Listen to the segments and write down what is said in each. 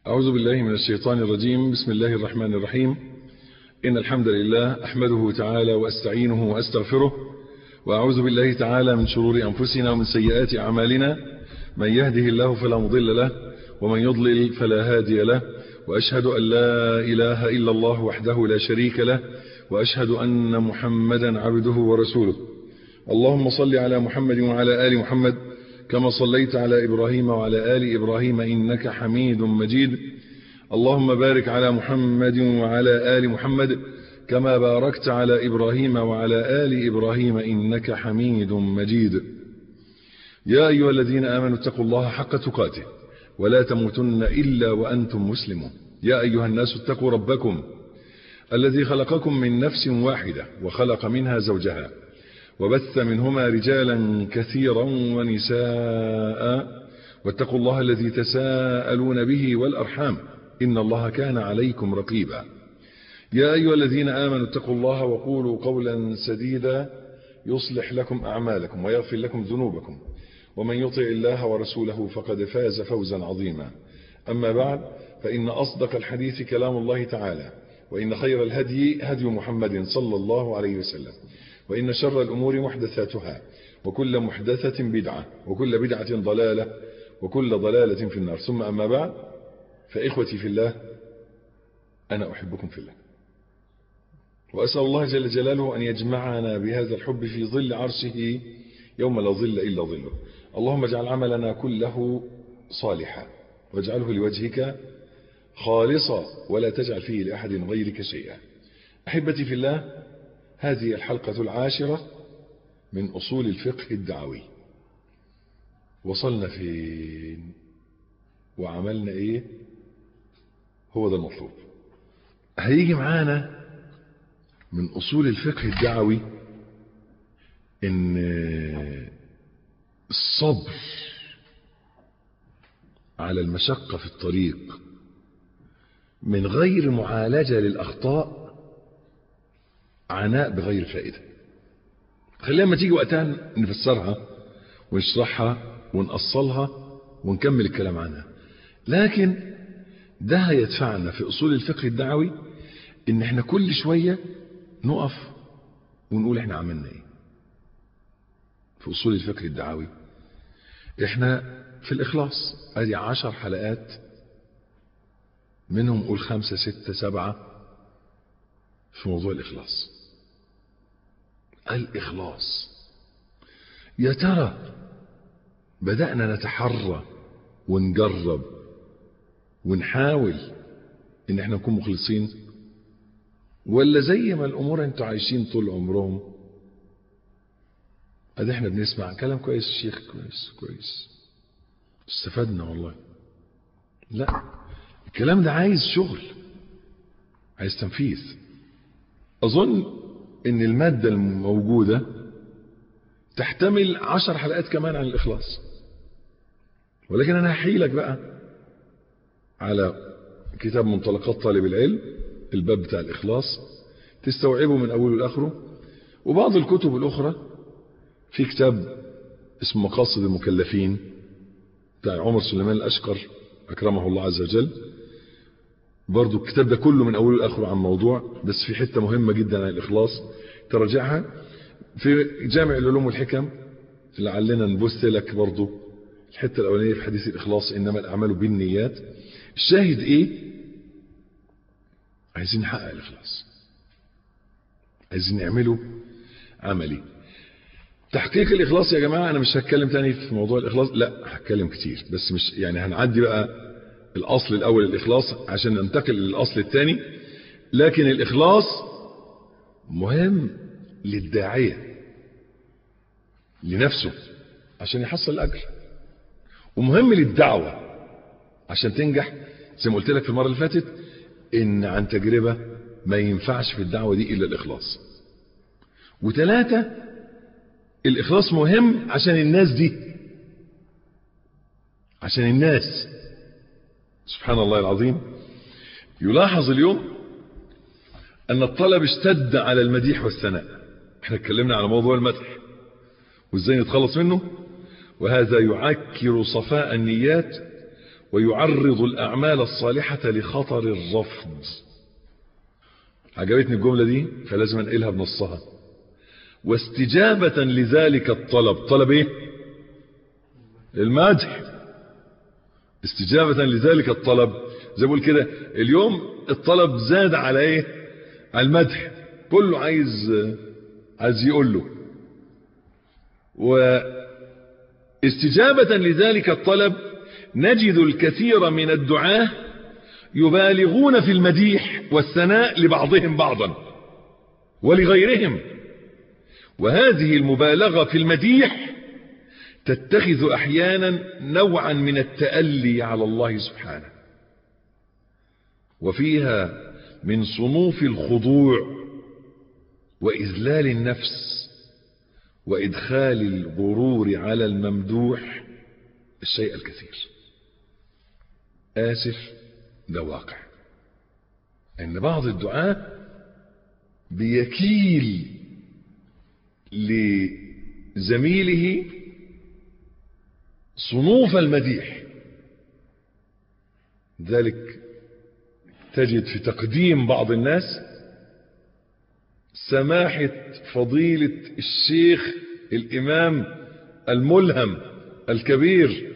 أعوذ بالله من الشيطان الرجيم بسم الله الرحمن الرحيم إن الحمد لله أحمده تعالى وأستعينه وأستغفره وأعوذ بالله تعالى من شرور أنفسنا ومن سيئات أعمالنا من يهده الله فلا مضل له ومن يضلل فلا هادي له وأشهد أن لا إله إلا الله وحده لا شريك له وأشهد أن محمدا عبده ورسوله اللهم صل على محمد وعلى آل محمد كما صليت على إبراهيم وعلى آل إبراهيم إنك حميد مجيد اللهم بارك على محمد وعلى آل محمد كما باركت على إبراهيم وعلى آل إبراهيم إنك حميد مجيد يا أيها الذين آمنوا اتقوا الله حق تقاته ولا تموتن إلا وأنتم مسلمون يا أيها الناس اتقوا ربكم الذي خلقكم من نفس واحدة وخلق منها زوجها وبث منهما رجالا كثيرا ونساء واتقوا الله الذي تساءلون به والأرحام إن الله كان عليكم رقيبا يا أيها الذين آمنوا اتقوا الله وقولوا قولا سديدا يصلح لكم أعمالكم ويغفر لكم ذنوبكم ومن يطع الله ورسوله فقد فاز فوزا عظيما أما بعد فإن أصدق الحديث كلام الله تعالى وإن خير الهدي هدي محمد صلى الله عليه وسلم وإن شر الأمور محدثاتها وكل محدثة بدعة وكل بدعة ضلالة وكل ضلالة في النار ثم أما بعد فإخوتي في الله أنا أحبكم في الله وأسأل الله جل جلاله أن يجمعنا بهذا الحب في ظل عرشه يوم لا ظل إلا ظله اللهم اجعل عملنا كله صالحا واجعله لوجهك خالصا ولا تجعل فيه لأحد غيرك شيئا أحبتي في الله هذه الحلقة العاشرة من أصول الفقه الدعوي وصلنا فين وعملنا ايه هو ده المطلوب هيجي معانا من أصول الفقه الدعوي ان الصبر على المشقة في الطريق من غير معالجة للأخطاء عناء بغير فائدة خلينا لما تيجي وقتها نفسرها ونشرحها ونأصلها ونكمل الكلام عنها لكن ده هيدفعنا في أصول الفقه الدعوي ان احنا كل شوية نقف ونقول احنا عملنا ايه في أصول الفقه الدعوي احنا في الإخلاص ادي عشر حلقات منهم قول خمسة ستة سبعة في موضوع الإخلاص الإخلاص يا ترى بدأنا نتحرى ونجرب ونحاول ان احنا نكون مخلصين ولا زي ما الامور انتوا عايشين طول عمرهم ادي احنا بنسمع كلام كويس الشيخ كويس كويس استفدنا والله لا الكلام ده عايز شغل عايز تنفيذ اظن ان المادة الموجودة تحتمل عشر حلقات كمان عن الاخلاص ولكن انا هحيلك بقى على كتاب منطلقات طالب العلم الباب بتاع الاخلاص تستوعبه من اوله لاخره وبعض الكتب الاخرى في كتاب اسمه مقاصد المكلفين بتاع عمر سليمان الاشقر اكرمه الله عز وجل برضو الكتاب ده كله من اوله لاخره عن موضوع بس في حته مهمه جدا عن الاخلاص تراجعها في جامع العلوم والحكم لعلنا نبث لك برضو الحته الاولانيه في حديث الاخلاص انما الاعمال بالنيات الشاهد ايه عايزين نحقق الاخلاص عايزين نعمله عملي تحقيق الاخلاص يا جماعه انا مش هتكلم تاني في موضوع الاخلاص لا هتكلم كتير بس مش يعني هنعدي بقى الاصل الاول الاخلاص عشان ننتقل للاصل الثاني لكن الاخلاص مهم للداعيه لنفسه عشان يحصل الاجر ومهم للدعوه عشان تنجح زي ما قلت لك في المره اللي فاتت ان عن تجربه ما ينفعش في الدعوه دي الا الاخلاص وثلاثه الاخلاص مهم عشان الناس دي عشان الناس سبحان الله العظيم يلاحظ اليوم أن الطلب اشتد على المديح والثناء احنا اتكلمنا على موضوع المدح وازاي نتخلص منه وهذا يعكر صفاء النيات ويعرض الأعمال الصالحة لخطر الرفض عجبتني الجملة دي فلازم انقلها بنصها واستجابة لذلك الطلب طلب ايه المدح استجابة لذلك الطلب زي بقول كده اليوم الطلب زاد على ايه على المدح كله عايز عايز يقول له واستجابة لذلك الطلب نجد الكثير من الدعاة يبالغون في المديح والثناء لبعضهم بعضا ولغيرهم وهذه المبالغة في المديح تتخذ احيانا نوعا من التألي على الله سبحانه وفيها من صنوف الخضوع وإذلال النفس وإدخال الغرور على الممدوح الشيء الكثير آسف ده واقع ان بعض الدعاء بيكيل لزميله صنوف المديح ذلك تجد في تقديم بعض الناس سماحة فضيلة الشيخ الإمام الملهم الكبير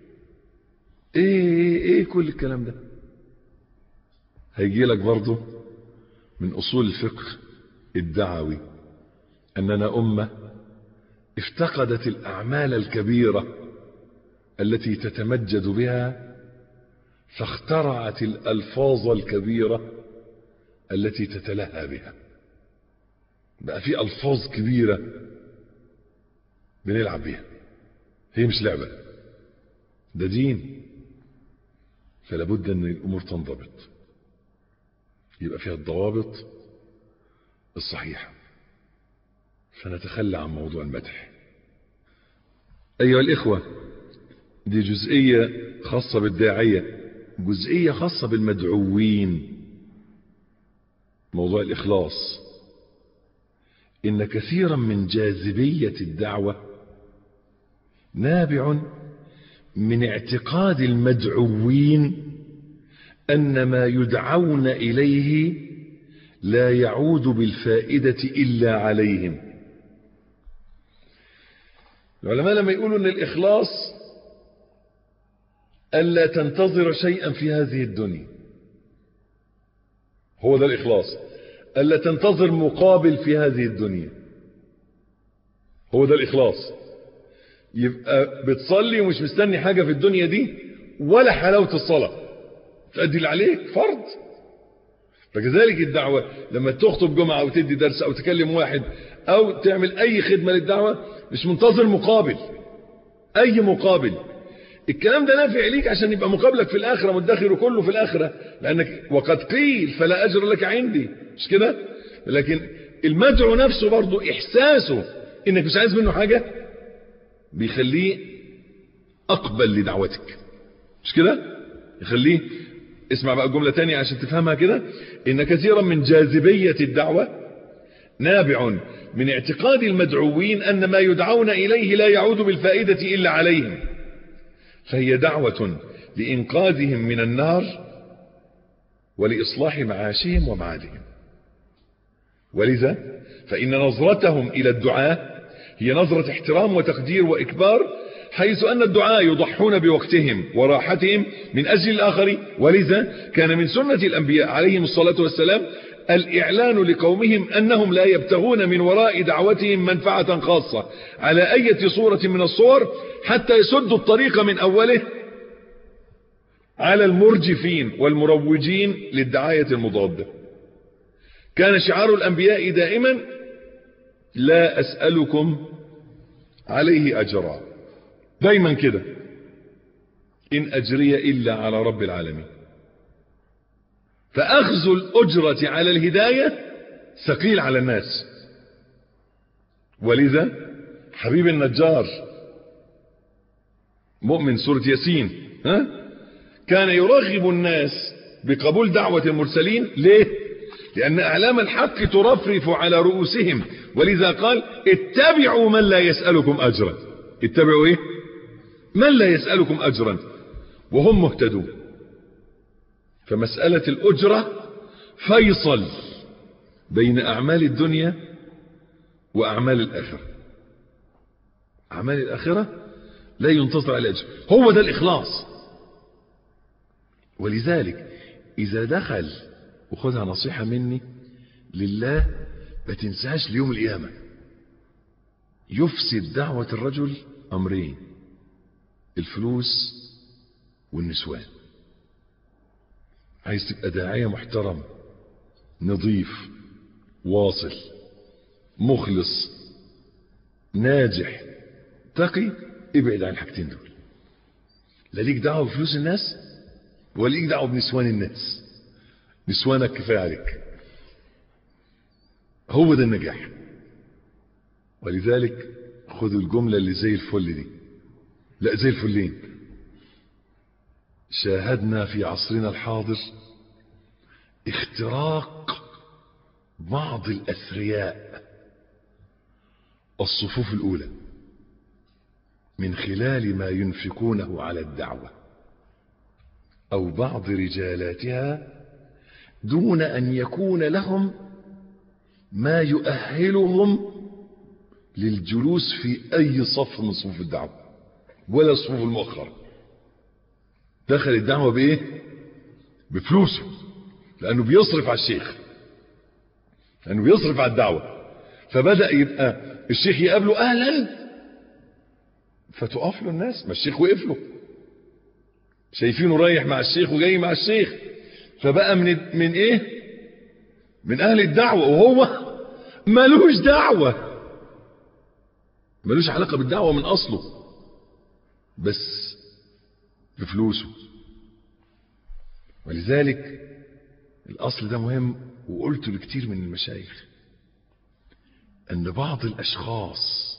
ايه ايه كل الكلام ده هيجي لك برضه من اصول الفقه الدعوي اننا امه افتقدت الاعمال الكبيره التي تتمجد بها فاخترعت الالفاظ الكبيره التي تتلهى بها بقى في الفاظ كبيره بنلعب بيها هي مش لعبه ده دين فلا بد ان الامور تنضبط يبقى فيها الضوابط الصحيحه فنتخلى عن موضوع المدح ايها الاخوه دي جزئيه خاصه بالداعيه جزئيه خاصه بالمدعوين موضوع الاخلاص ان كثيرا من جاذبيه الدعوه نابع من اعتقاد المدعوين أن ما يدعون إليه لا يعود بالفائدة إلا عليهم العلماء لما يقولوا أن الإخلاص ألا تنتظر شيئا في هذه الدنيا هو ده الإخلاص ألا تنتظر مقابل في هذه الدنيا هو ده الإخلاص يبقى بتصلي ومش مستني حاجة في الدنيا دي ولا حلاوة الصلاة تأدي اللي عليك فرض فكذلك الدعوة لما تخطب جمعة أو تدي درس أو تكلم واحد أو تعمل أي خدمة للدعوة مش منتظر مقابل أي مقابل الكلام ده نافع ليك عشان يبقى مقابلك في الآخرة مدخر كله في الآخرة لأنك وقد قيل فلا أجر لك عندي مش كده لكن المدعو نفسه برضه إحساسه إنك مش عايز منه حاجة بيخليه أقبل لدعوتك مش كده يخليه اسمع بقى جملة تانية عشان تفهمها كده إن كثيرا من جاذبية الدعوة نابع من اعتقاد المدعوين أن ما يدعون إليه لا يعود بالفائدة إلا عليهم فهي دعوة لإنقاذهم من النار ولإصلاح معاشهم ومعادهم ولذا فإن نظرتهم إلى الدعاء هي نظرة احترام وتقدير وإكبار حيث أن الدعاء يضحون بوقتهم وراحتهم من أجل الآخر ولذا كان من سنة الأنبياء عليهم الصلاة والسلام الإعلان لقومهم أنهم لا يبتغون من وراء دعوتهم منفعة خاصة على أي صورة من الصور حتى يسدوا الطريق من أوله على المرجفين والمروجين للدعاية المضادة كان شعار الأنبياء دائما لا أسألكم عليه أجرا دايما كده إن أجري إلا على رب العالمين فأخذ الأجرة على الهداية ثقيل على الناس ولذا حبيب النجار مؤمن سورة ياسين ها؟ كان يرغب الناس بقبول دعوة المرسلين ليه لأن أعلام الحق ترفرف على رؤوسهم ولذا قال اتبعوا من لا يسألكم أجرا اتبعوا ايه من لا يسألكم أجرا وهم مهتدون فمسألة الأجرة فيصل بين أعمال الدنيا وأعمال الآخرة أعمال الآخرة لا ينتظر على الأجر هو ده الإخلاص ولذلك إذا دخل وخذها نصيحة مني لله ما تنساش ليوم القيامة يفسد دعوة الرجل أمرين الفلوس والنسوان عايز تبقى داعية محترم نظيف واصل مخلص ناجح تقي ابعد عن الحاجتين دول لا ليك دعوة بفلوس الناس ولا ليك دعوة بنسوان الناس نسوانك كفاية عليك هو ده النجاح ولذلك خذوا الجملة اللي زي الفل دي لا زي الفلين شاهدنا في عصرنا الحاضر اختراق بعض الأثرياء الصفوف الأولى من خلال ما ينفقونه على الدعوة أو بعض رجالاتها دون أن يكون لهم ما يؤهلهم للجلوس في أي صف من صفوف الدعوة ولا الصفوف المؤخرة دخل الدعوة بإيه بفلوسه لأنه بيصرف على الشيخ لأنه بيصرف على الدعوة فبدأ يبقى الشيخ يقابله أهلا فتقف له الناس ما الشيخ وقف له شايفينه رايح مع الشيخ وجاي مع الشيخ فبقى من من ايه من اهل الدعوة وهو ملوش دعوة ملوش علاقة بالدعوة من اصله بس بفلوسه ولذلك الاصل ده مهم وقلت لكتير من المشايخ ان بعض الاشخاص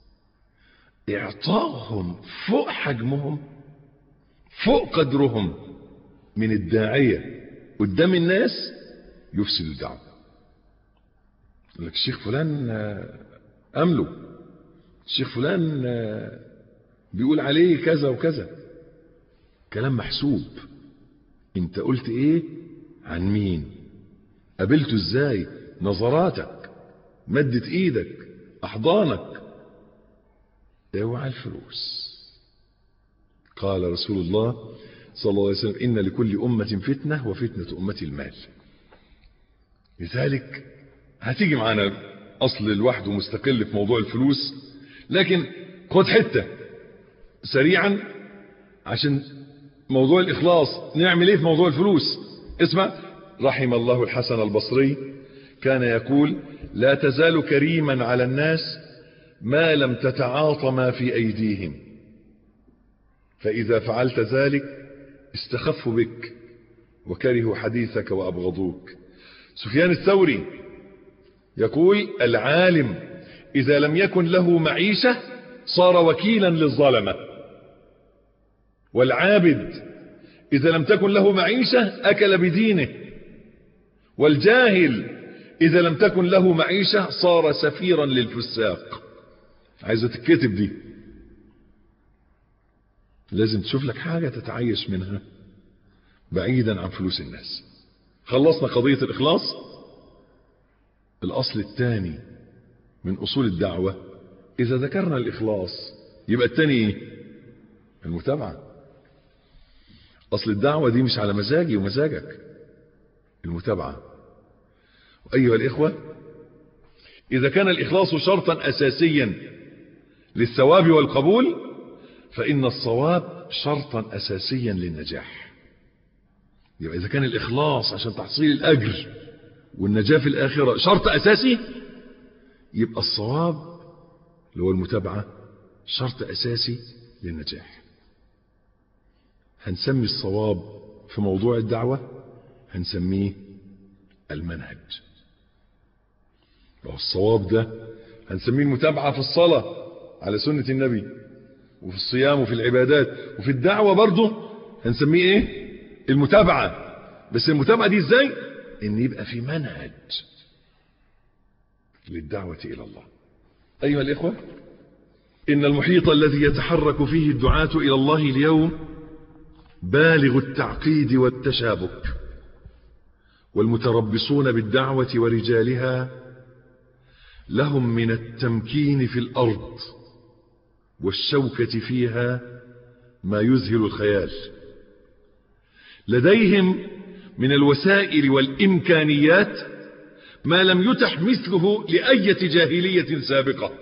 اعطائهم فوق حجمهم فوق قدرهم من الداعية قدام الناس يفسد الدعوة يقول لك الشيخ فلان أمله الشيخ فلان بيقول عليه كذا وكذا كلام محسوب انت قلت ايه عن مين قابلته ازاي نظراتك مدت ايدك احضانك اوعى الفلوس قال رسول الله صلى الله عليه وسلم إن لكل أمة فتنة وفتنة أمتي المال لذلك هتيجي معانا أصل لوحده مستقل في موضوع الفلوس لكن خد حتة سريعا عشان موضوع الإخلاص نعمل إيه في موضوع الفلوس اسمع رحم الله الحسن البصري كان يقول لا تزال كريما على الناس ما لم تتعاطى ما في أيديهم فإذا فعلت ذلك استخفوا بك وكرهوا حديثك وأبغضوك سفيان الثوري يقول العالم إذا لم يكن له معيشة صار وكيلا للظلمة والعابد إذا لم تكن له معيشة أكل بدينه والجاهل إذا لم تكن له معيشة صار سفيرا للفساق عايزة تتكتب دي لازم تشوف لك حاجة تتعيش منها بعيدا عن فلوس الناس خلصنا قضية الإخلاص الأصل الثاني من أصول الدعوة إذا ذكرنا الإخلاص يبقى الثاني إيه؟ المتابعة أصل الدعوة دي مش على مزاجي ومزاجك المتابعة أيها الإخوة إذا كان الإخلاص شرطا أساسيا للثواب والقبول فإن الصواب شرطا أساسيا للنجاح يبقى إذا كان الإخلاص عشان تحصيل الأجر والنجاة في الآخرة شرط أساسي يبقى الصواب اللي هو المتابعة شرط أساسي للنجاح هنسمي الصواب في موضوع الدعوة هنسميه المنهج لو الصواب ده هنسميه المتابعة في الصلاة على سنة النبي وفي الصيام وفي العبادات وفي الدعوة برضه هنسميه ايه المتابعة بس المتابعة دي ازاي ان يبقى في منهج للدعوة الى الله ايها الاخوة ان المحيط الذي يتحرك فيه الدعاة الى الله اليوم بالغ التعقيد والتشابك والمتربصون بالدعوة ورجالها لهم من التمكين في الأرض والشوكة فيها ما يذهل الخيال لديهم من الوسائل والإمكانيات ما لم يتح مثله لأية جاهلية سابقة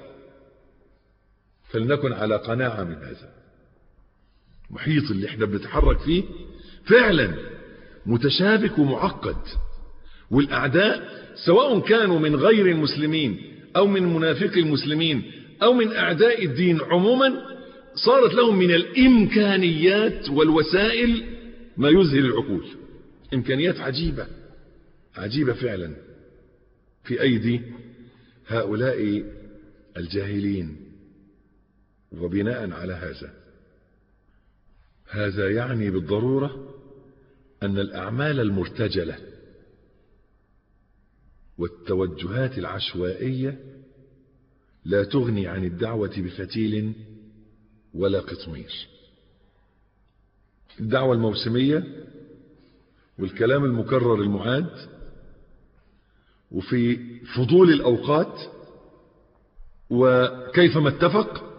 فلنكن على قناعة من هذا محيط اللي احنا بنتحرك فيه فعلا متشابك ومعقد والأعداء سواء كانوا من غير المسلمين أو من منافقي المسلمين أو من أعداء الدين عموما صارت لهم من الإمكانيات والوسائل ما يذهل العقول إمكانيات عجيبة عجيبة فعلا في أيدي هؤلاء الجاهلين وبناء على هذا هذا يعني بالضرورة أن الأعمال المرتجلة والتوجهات العشوائية لا تغني عن الدعوة بفتيل ولا قطمير الدعوة الموسمية والكلام المكرر المعاد وفي فضول الأوقات وكيفما اتفق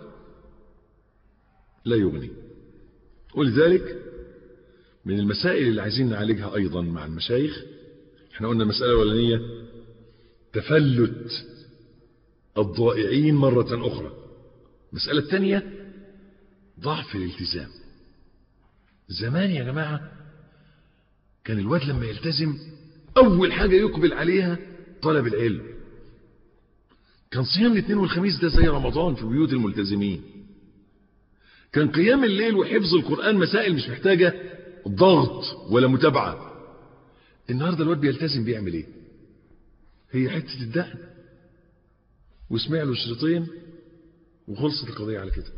لا يغني ولذلك من المسائل اللي عايزين نعالجها أيضا مع المشايخ احنا قلنا المسألة الأولانية تفلت الضائعين مرة أخرى المسألة الثانية ضعف الالتزام زمان يا جماعة كان الواد لما يلتزم أول حاجة يقبل عليها طلب العلم كان صيام الاثنين والخميس ده زي رمضان في بيوت الملتزمين كان قيام الليل وحفظ القرآن مسائل مش محتاجة ضغط ولا متابعة النهاردة الواد بيلتزم بيعمل ايه هي حتة الدقن وسمع له شريطين وخلصت القضية على كده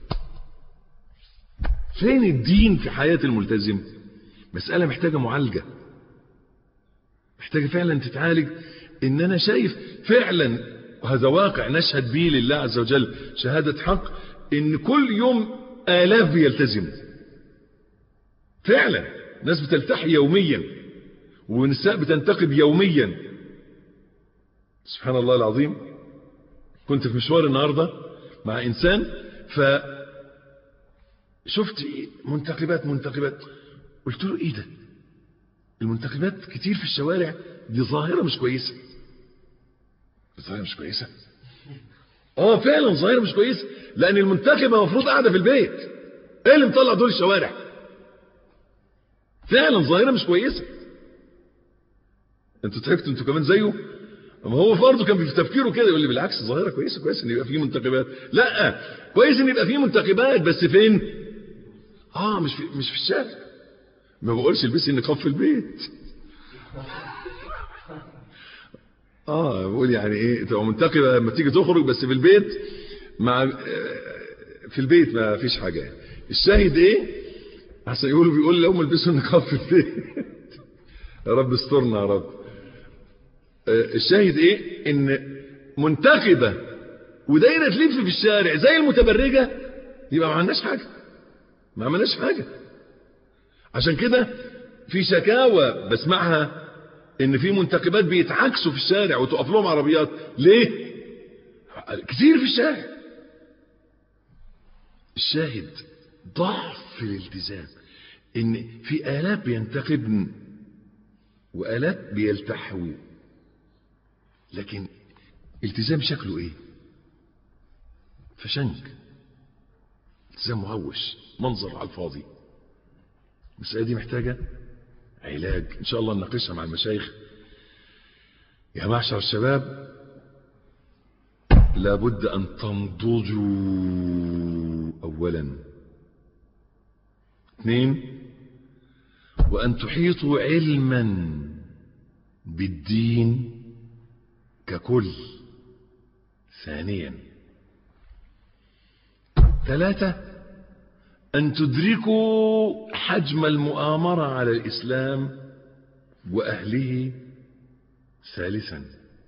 فين الدين في حياة الملتزم مسألة محتاجة معالجة محتاجة فعلا تتعالج ان انا شايف فعلا وهذا واقع نشهد به لله عز وجل شهادة حق ان كل يوم آلاف بيلتزموا فعلا ناس بتلتحي يوميا ونساء بتنتقب يوميا سبحان الله العظيم كنت في مشوار النهاردة مع إنسان ف شفت منتقبات منتقبات قلت له ايه ده المنتقبات كتير في الشوارع دي ظاهرة مش كويسة ظاهرة مش كويسة اه فعلا ظاهرة مش كويسة لان المنتخبة المفروض قاعدة في البيت ايه اللي مطلع دول الشوارع فعلا ظاهرة مش كويسة انتوا تعبتوا انتوا كمان زيه اما هو برضه كان في تفكيره كده يقول لي بالعكس ظاهرة كويسة كويس ان يبقى فيه منتخبات لا كويس ان يبقى فيه منتخبات بس فين اه مش في مش في الشارع ما بقولش البسي النقاب في البيت اه بقول يعني ايه تبقى منتقبه لما تيجي تخرج بس في البيت مع في البيت ما فيش حاجه الشاهد ايه عشان يقولوا بيقول لهم البسوا النقاب في البيت يا رب استرنا يا رب الشاهد ايه ان منتقبه ودايره تلف في الشارع زي المتبرجه يبقى ما عندناش حاجه ما عملناش حاجه عشان كده في شكاوى بسمعها ان في منتخبات بيتعكسوا في الشارع وتقف لهم عربيات ليه كتير في الشارع الشاهد ضعف في الالتزام ان في آلاف بينتقبن وآلاف بيلتحوا لكن التزام شكله ايه فشنك التزام مهوش منظر على الفاضي المسألة دي محتاجة علاج ان شاء الله نناقشها مع المشايخ يا معشر الشباب لابد ان تنضجوا اولا اثنين وان تحيطوا علما بالدين ككل ثانيا ثلاثة أن تدركوا حجم المؤامرة على الإسلام وأهله ثالثا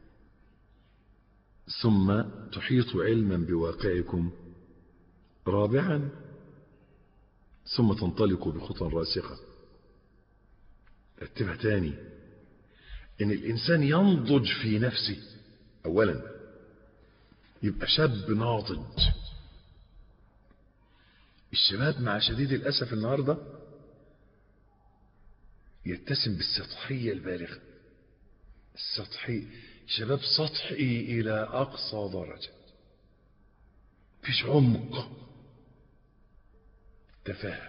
ثم تحيط علما بواقعكم رابعا ثم تنطلق بخطى راسخة رتبها تاني ان الانسان ينضج في نفسه اولا يبقى شاب ناضج الشباب مع شديد الاسف النهارده يتسم بالسطحيه البالغه السطحي شباب سطحي الى اقصى درجه مفيش عمق تفاهه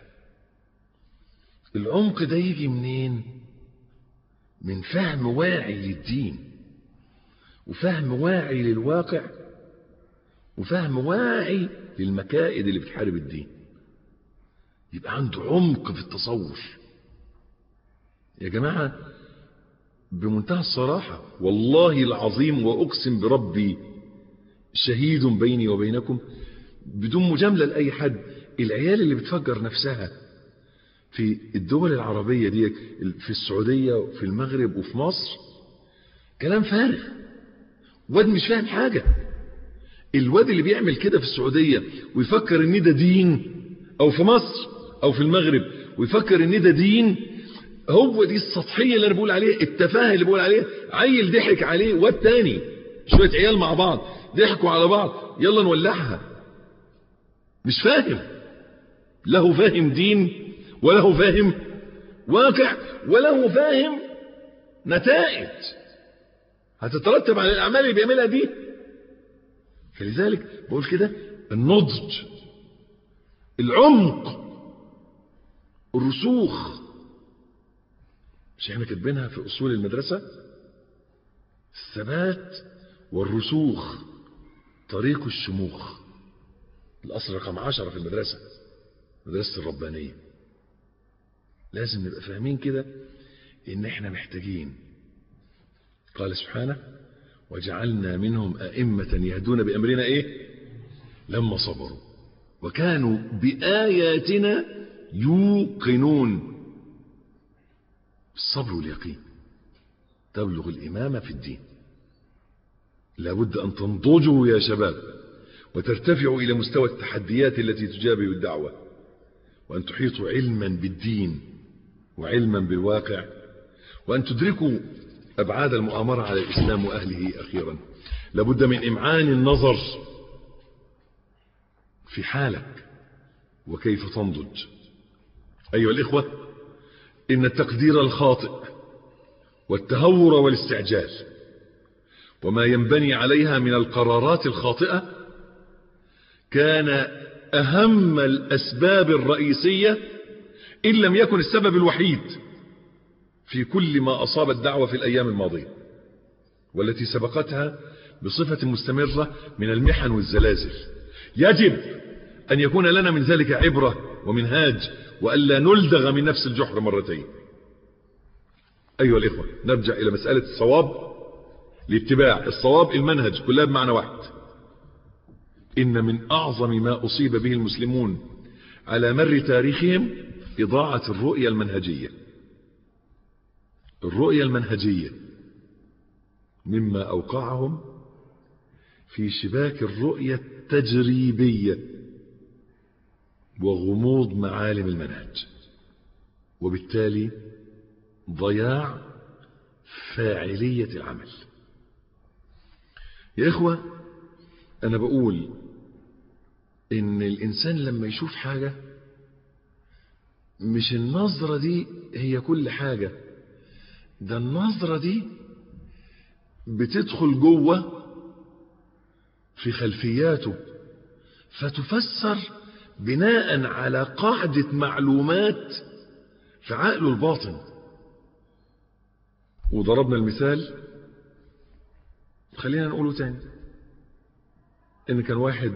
العمق ده يجي منين من فهم واعي للدين وفهم واعي للواقع وفهم واعي للمكائد اللي بتحارب الدين يبقى عنده عمق في التصور يا جماعة بمنتهى الصراحة والله العظيم وأقسم بربي شهيد بيني وبينكم بدون مجاملة لأي حد العيال اللي بتفجر نفسها في الدول العربية دي في السعودية وفي المغرب وفي مصر كلام فارغ واد مش فاهم حاجة الواد اللي بيعمل كده في السعودية ويفكر ان ده دين او في مصر او في المغرب ويفكر ان ده دين هو دي السطحية اللي انا بقول عليها التفاهة اللي بقول عليها عيل ضحك عليه واد تاني شوية عيال مع بعض ضحكوا على بعض يلا نولعها مش فاهم له فاهم دين وله فاهم واقع وله فاهم نتائج هتترتب على الأعمال اللي بيعملها دي فلذلك بقول كده النضج العمق الرسوخ مش احنا كاتبينها في أصول المدرسة الثبات والرسوخ طريق الشموخ الأصل رقم عشرة في المدرسة مدرسة الربانية لازم نبقى فاهمين كده ان احنا محتاجين قال سبحانه وجعلنا منهم أئمة يهدون بأمرنا ايه لما صبروا وكانوا بآياتنا يوقنون الصبر واليقين تبلغ الإمامة في الدين لابد أن تنضجوا يا شباب وترتفعوا إلى مستوى التحديات التي تجابه الدعوة وأن تحيطوا علما بالدين وعلما بالواقع وأن تدركوا أبعاد المؤامرة على الإسلام وأهله أخيرا لابد من إمعان النظر في حالك وكيف تنضج أيها الإخوة إن التقدير الخاطئ والتهور والاستعجال وما ينبني عليها من القرارات الخاطئة كان أهم الأسباب الرئيسية إن لم يكن السبب الوحيد في كل ما أصاب الدعوة في الأيام الماضية والتي سبقتها بصفة مستمرة من المحن والزلازل يجب أن يكون لنا من ذلك عبرة ومنهاج وألا نلدغ من نفس الجحر مرتين أيها الإخوة نرجع إلى مسألة الصواب الاتباع الصواب المنهج كلها بمعنى واحد إن من أعظم ما أصيب به المسلمون على مر تاريخهم إضاعة الرؤية المنهجية الرؤية المنهجية مما أوقعهم في شباك الرؤية التجريبية وغموض معالم المنهج وبالتالي ضياع فاعلية العمل يا إخوة أنا بقول إن الإنسان لما يشوف حاجة مش النظرة دي هي كل حاجة ده النظرة دي بتدخل جوه في خلفياته فتفسر بناء على قاعدة معلومات في عقله الباطن وضربنا المثال خلينا نقوله تاني ان كان واحد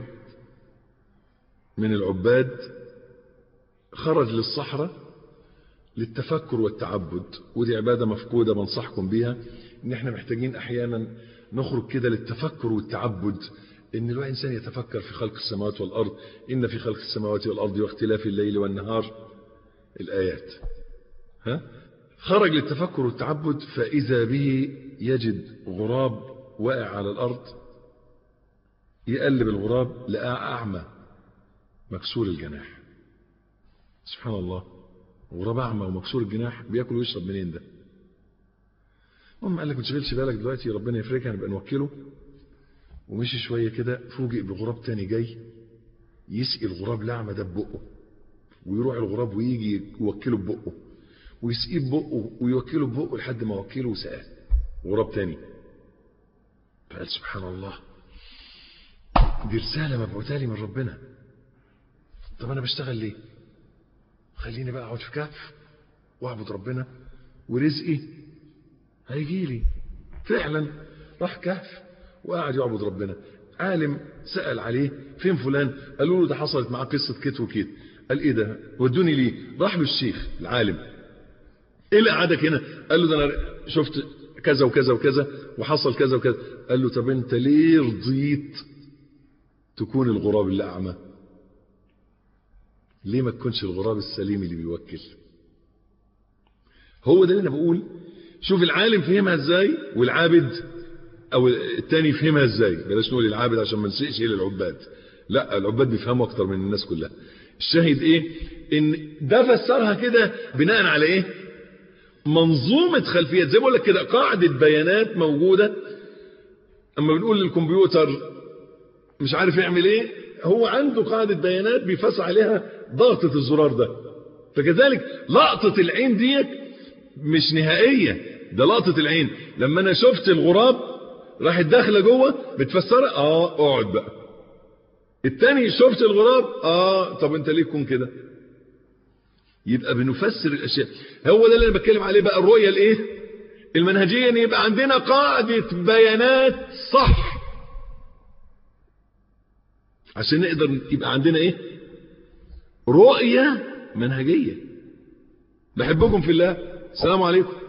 من العباد خرج للصحراء للتفكر والتعبد ودي عبادة مفقودة بنصحكم بيها ان احنا محتاجين احيانا نخرج كده للتفكر والتعبد ان الواحد انسان يتفكر في خلق السماوات والارض ان في خلق السماوات والارض واختلاف الليل والنهار الايات ها خرج للتفكر والتعبد فاذا به يجد غراب واقع على الارض يقلب الغراب لقاه اعمى مكسور الجناح سبحان الله غراب اعمى ومكسور الجناح بياكل ويشرب منين ده المهم قال لك ما تشغلش بالك دلوقتي ربنا يفرجها نبقى نوكله ومشي شويه كده فوجئ بغراب تاني جاي يسقي الغراب الاعمى ده ببقه ويروح الغراب ويجي يوكله ببقه ويسقيه ببقه ويوكله ببقه لحد ما وكله وسقاه غراب تاني فقال سبحان الله دي رسالة مبعوثة لي من ربنا طب أنا بشتغل ليه خليني بقى أقعد في كهف وأعبد ربنا ورزقي هيجي لي فعلا راح كهف وقعد يعبد ربنا عالم سأل عليه فين فلان قالوا له ده حصلت معاه قصة كت وكت قال ايه ده ودوني ليه راح له الشيخ العالم ايه اللي قعدك هنا قال له ده انا شفت كذا وكذا وكذا وحصل كذا وكذا قال له طب انت ليه رضيت تكون الغراب اللي اعمى ليه ما تكونش الغراب السليم اللي بيوكل هو ده اللي انا بقول شوف العالم فهمها ازاي والعابد او التاني فهمها ازاي بلاش نقول العابد عشان ما نسيئش الى العباد لا العباد بيفهموا اكتر من الناس كلها الشاهد ايه ان ده فسرها كده بناء على ايه منظومة خلفيات زي ما بقول لك كده قاعدة بيانات موجودة اما بنقول للكمبيوتر مش عارف يعمل ايه هو عنده قاعدة بيانات بيفسر عليها ضغطة الزرار ده فكذلك لقطة العين ديت مش نهائية ده لقطة العين لما انا شفت الغراب راحت داخلة جوه بتفسرها اه اقعد بقى التاني شفت الغراب اه طب انت ليه تكون كده يبقى بنفسر الاشياء هو ده اللي انا بتكلم عليه بقى الرؤيه الايه المنهجيه ان يبقى عندنا قاعده بيانات صح عشان نقدر يبقى عندنا ايه رؤيه منهجيه بحبكم في الله السلام عليكم